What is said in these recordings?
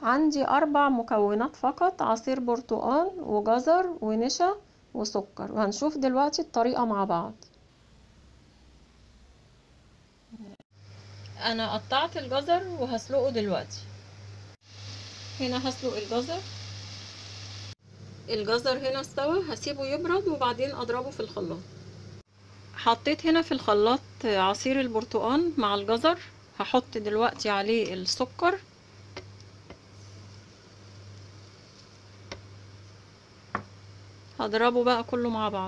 عندي أربع مكونات فقط عصير برتقال وجزر ونشا وسكر وهنشوف دلوقتي الطريقة مع بعض أنا قطعت الجزر وهسلقه دلوقتي هنا هسلق الجزر الجزر هنا استوى هسيبه يبرد وبعدين اضربه في الخلاط حطيت هنا في الخلاط عصير البرتقال مع الجزر هحط دلوقتي عليه السكر هضربه بقى كله مع بعض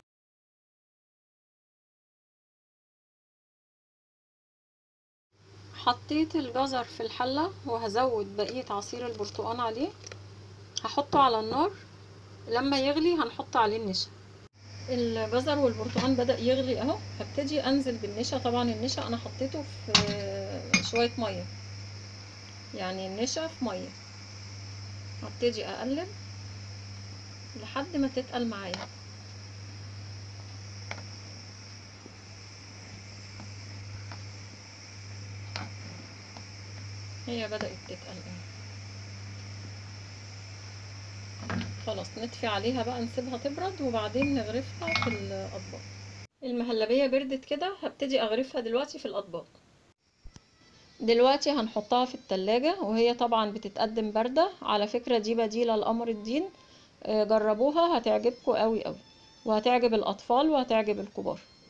حطيت الجزر في الحلة وهزود بقية عصير البرتقال عليه هحطه على النار لما يغلي هنحط عليه النشا الجزر والبرتقال بدأ يغلي اهو هبتدي انزل بالنشا طبعا النشا انا حطيته في شوية مية يعني النشا في مية هبتدي اقلب لحد ما تتقل معايا هي بدأت تتقل اهي خلاص نطفي عليها بقى نسيبها تبرد وبعدين نغرفها في الاطباق المهلبية بردت كده هبتدي اغرفها دلوقتي في الاطباق دلوقتي هنحطها في التلاجة وهي طبعا بتتقدم باردة على فكرة دي بديلة لقمر الدين جربوها هتعجبكم قوي قوي وهتعجب الاطفال وهتعجب الكبار